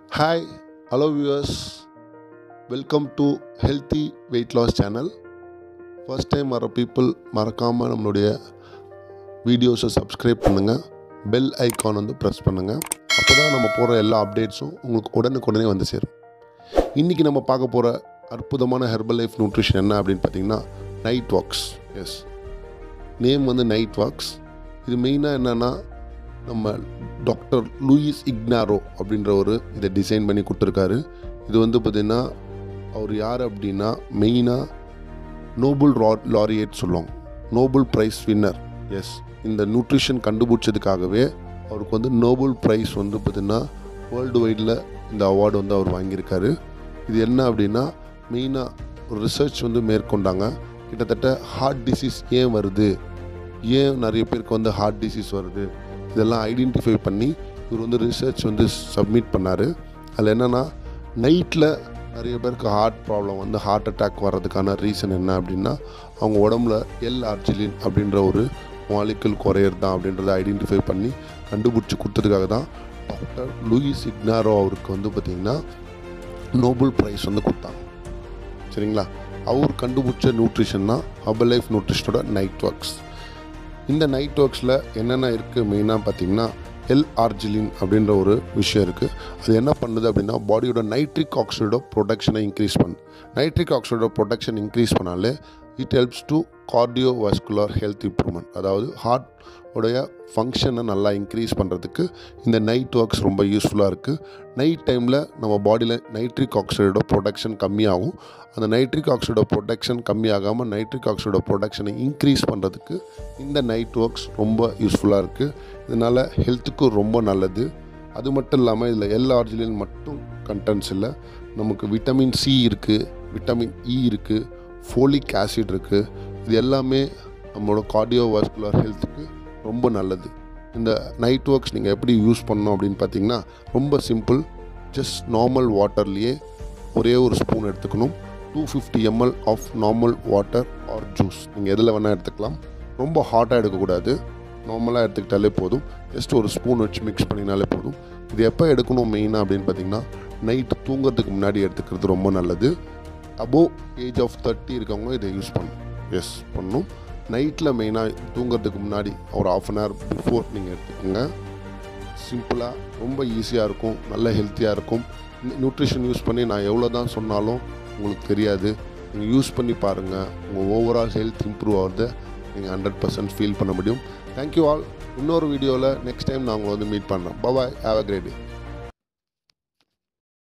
hi hello viewers welcome to healthy weight loss channel first time வர people மறக்காமல் நம்மளுடைய வீடியோஸை சப்ஸ்கிரைப் பண்ணுங்கள் பெல் ஐக்கான் வந்து ப்ரெஸ் பண்ணுங்கள் அப்போ தான் நம்ம போடுற எல்லா அப்டேட்ஸும் உங்களுக்கு உடனுக்குடனே வந்து சேரும் இன்றைக்கி நம்ம பார்க்க போகிற அற்புதமான ஹெர்பல் லைஃப் நியூட்ரிஷன் என்ன அப்படின்னு பார்த்தீங்கன்னா நைட் வாக்ஸ் எஸ் நேம் வந்து நைட் வாக்ஸ் இது மெயினாக என்னென்னா நம்ம டாக்டர் லூயிஸ் இக்னாரோ அப்படின்ற ஒரு இதை டிசைன் பண்ணி கொடுத்துருக்காரு இது வந்து பார்த்திங்கன்னா அவர் யார் அப்படின்னா மெயினாக நோபல் ரா லாரியேட் சொல்லுவாங்க நோபல் ப்ரைஸ் வின்னர் எஸ் இந்த நியூட்ரிஷன் கண்டுபிடிச்சதுக்காகவே அவருக்கு வந்து நோபல் ப்ரைஸ் வந்து பார்த்திங்கன்னா வேர்ல்டு வைடில் இந்த அவார்டு வந்து அவர் வாங்கியிருக்காரு இது என்ன அப்படின்னா மெயினாக ஒரு ரிசர்ச் வந்து மேற்கொண்டாங்க கிட்டத்தட்ட ஹார்ட் டிசீஸ் ஏன் வருது ஏன் நிறைய பேருக்கு வந்து ஹார்ட் டிசீஸ் வருது இதெல்லாம் ஐடென்டிஃபை பண்ணி இவர் வந்து ரிசர்ச் வந்து சப்மிட் பண்ணார் அதில் என்னென்னா நைட்டில் நிறைய பேருக்கு ஹார்ட் ப்ராப்ளம் வந்து ஹார்ட் அட்டாக் வர்றதுக்கான ரீசன் என்ன அப்படின்னா அவங்க உடம்புல எல் ஆர்ஜிலின் அப்படின்ற ஒரு மாலிக்கல் குறையிறது தான் அப்படின்றத ஐடென்டிஃபை பண்ணி கண்டுபிடிச்சி கொடுத்ததுக்காக தான் டாக்டர் லூயிஸ் இக்னாரோ அவருக்கு வந்து பார்த்திங்கன்னா நோபல் ப்ரைஸ் வந்து கொடுத்தாங்க சரிங்களா அவர் கண்டுபிடிச்ச நியூட்ரிஷன் தான் ஹபல் லைஃப் நியூட்ரிஷனோட நைட் ஒர்க்ஸ் இந்த நைட் ஒர்க்ஸில் என்னென்ன இருக்குது மெயினாக பார்த்தீங்கன்னா எல் ஆர்ஜிலின் அப்படின்ற ஒரு விஷயம் இருக்குது அது என்ன பண்ணுது அப்படின்னா பாடியோட நைட்ரிக் ஆக்சைடோட ப்ரொடக்ஷனை இன்க்ரீஸ் பண்ணுது நைட்ரிக் ஆக்சைடோட ப்ரொடக்ஷன் இன்க்ரீஸ் பண்ணாலே it helps to cardio vascular health improvement அதாவது ஹார்ட் உடைய ஃபங்க்ஷனை நல்லா இன்க்ரீஸ் பண்ணுறதுக்கு இந்த நைட் ஒர்க்ஸ் ரொம்ப யூஸ்ஃபுல்லாக இருக்குது நைட் டைமில் நம்ம பாடியில் நைட்ரிக் ஆக்சைடோட ப்ரொடக்ஷன் கம்மியாகும் அந்த நைட்ரிக் ஆக்சைடோட ப்ரொடக்ஷன் கம்மியாகாமல் நைட்ரிக் ஆக்சைடோட ப்ரொடக்ஷனை இன்க்ரீஸ் பண்ணுறதுக்கு இந்த நைட் ஒர்க்ஸ் ரொம்ப யூஸ்ஃபுல்லாக இருக்குது இதனால் ஹெல்த்துக்கு ரொம்ப நல்லது அது மட்டும் இல்லாமல் இதில் எல் ஆர்ஜிலின் மட்டும் கண்டென்ட்ஸ் இல்லை நமக்கு விட்டமின் சி இருக்குது விட்டமின் இ இருக்குது ஃபோலிக் ஆசிட் இருக்குது இது எல்லாமே நம்மளோட கார்டியோ வாஸ்குலர் ஹெல்த்துக்கு ரொம்ப நல்லது இந்த நைட் ஒர்க்ஸ் நீங்கள் எப்படி யூஸ் பண்ணணும் அப்படின்னு பார்த்தீங்கன்னா ரொம்ப சிம்பிள் ஜஸ்ட் நார்மல் வாட்டர்லேயே ஒரே ஒரு ஸ்பூன் எடுத்துக்கணும் two fifty ML of normal water or juice நீங்கள் எதில் வேணால் எடுத்துக்கலாம் ரொம்ப ஹாட்டாக எடுக்கக்கூடாது நார்மலாக எடுத்துக்கிட்டாலே போதும் ஜஸ்ட் ஒரு ஸ்பூன் வச்சு மிக்ஸ் பண்ணினாலே போதும் இது எப்போ எடுக்கணும் மெயினாக அப்படின்னு பார்த்தீங்கன்னா நைட்டு தூங்குறதுக்கு முன்னாடி எடுத்துக்கிறது ரொம்ப நல்லது அபோவ் ஏஜ் ஆஃப் தேர்ட்டி இருக்கவங்க இதை யூஸ் பண்ணணும் எஸ் பண்ணணும் நைட்டில் மெயினாக தூங்குறதுக்கு முன்னாடி ஒரு ஆஃப் அன் ஹவர் பிஃபோர் நீங்கள் எடுத்துக்கோங்க சிம்பிளாக ரொம்ப ஈஸியாக இருக்கும் நல்ல ஹெல்த்தியாக இருக்கும் நியூட்ரிஷன் யூஸ் பண்ணி நான் எவ்வளோ தான் சொன்னாலும் உங்களுக்கு தெரியாது நீங்கள் யூஸ் பண்ணி பாருங்கள் உங்கள் ஓவரால் ஹெல்த் இம்ப்ரூவ் ஆகிறத நீங்கள் ஹண்ட்ரட் பர்சன்ட் ஃபீல் பண்ண முடியும் தேங்க்யூ ஆல் இன்னொரு வீடியோவில் நெக்ஸ்ட் டைம் நான் உங்களை வந்து மீட் பண்ணுறேன் bye bye have a great day